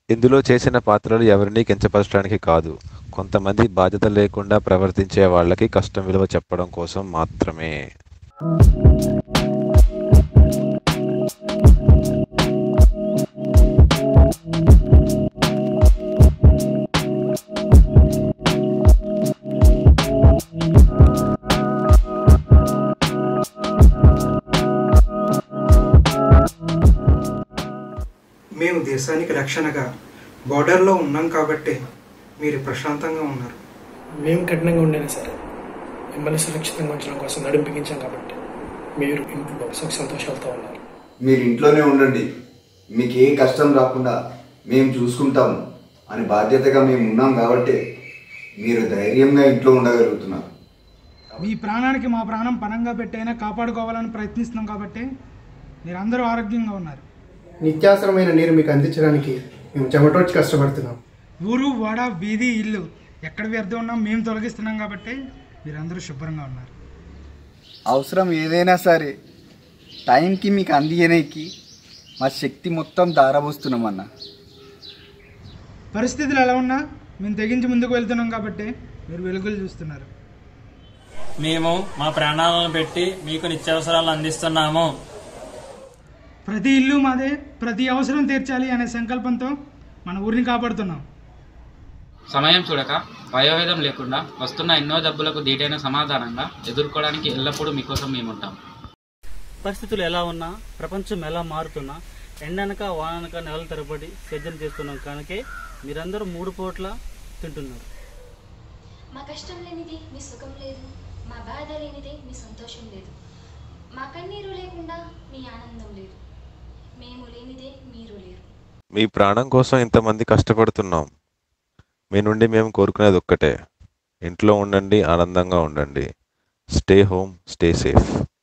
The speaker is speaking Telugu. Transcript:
ఇందులో చేసిన పాత్రలు ఎవరినీ కించపరచడానికి కాదు కొంతమంది బాధ్యత లేకుండా ప్రవర్తించే వాళ్ళకి కష్టం విలువ చెప్పడం కోసం మాత్రమే మేము దేశానికి రక్షణగా బార్డర్లో ఉన్నాం కాబట్టే మీరు ప్రశాంతంగా ఉన్నారు మేము కఠినంగా ఉండేది సరే మిమ్మల్ని సురక్షితంగా ఉంచడం కోసం నడుం బిగించాం కాబట్టి మీరు ఇంట్లో సుఖ సంతోషాలతో ఉన్నారు మీరు ఇంట్లోనే ఉండండి మీకు ఏ కష్టం రాకుండా మేము చూసుకుంటాము అని బాధ్యతగా మేము ఉన్నాం కాబట్టి మీరు ధైర్యంగా ఇంట్లో ఉండగలుగుతున్నారు మీ ప్రాణానికి మా ప్రాణం పణంగా పెట్టైనా కాపాడుకోవాలని ప్రయత్నిస్తున్నాం కాబట్టి మీరందరూ ఆరోగ్యంగా ఉన్నారు నిత్యావసరమైన నీరు మీకు అందించడానికి మేము చెమటోడ్చి కష్టపడుతున్నాం ఊరు వాడ వీధి ఇల్లు ఎక్కడ వ్యర్థం ఉన్నా మేము తొలగిస్తున్నాం కాబట్టి మీరందరూ శుభ్రంగా ఉన్నారు అవసరం ఏదైనా సరే టైంకి మీకు అందియనేకి మా శక్తి మొత్తం దారబోస్తున్నామన్న పరిస్థితులు ఎలా ఉన్నా మేము తెగించి ముందుకు వెళ్తున్నాం కాబట్టి మీరు వెలుగులు చూస్తున్నారు మేము మా ప్రాణాలను పెట్టి మీకు నిత్యావసరాలు అందిస్తున్నాము ప్రతి ఇల్లు మాదే ప్రతి అవసరం తీర్చాలి అనే సంకల్పంతో మన ఊరిని కాపాడుతున్నాం సమయం చూడక వయోభేదం లేకుండా వస్తున్న ఎన్నో జబ్బులకు దీటైన సమాధానంగా ఎదుర్కోవడానికి ఎల్లప్పుడూ మీకోసం మేముంటాం పరిస్థితులు ఎలా ఉన్నా ప్రపంచం ఎలా మారుతున్నా ఎండనక వాననక నెలల తరబడి సేద్యం చేస్తున్నాం కనుకే మీరందరూ మూడు పూట్ల తింటున్నారు మా కష్టం లేనిది మీ సుఖం లేదు మా బాధ లేనిదే మీ సంతోషం లేదు మా కన్నీరు లేకుండా మీ ఆనందం లేదు మేము లేనిదే మీరు లేరు మీ ప్రాణం కోసం ఇంతమంది కష్టపడుతున్నాం మీ నుండి మేము కోరుకునేది ఒక్కటే ఇంట్లో ఉండండి ఆనందంగా ఉండండి స్టే హోమ్ స్టే సేఫ్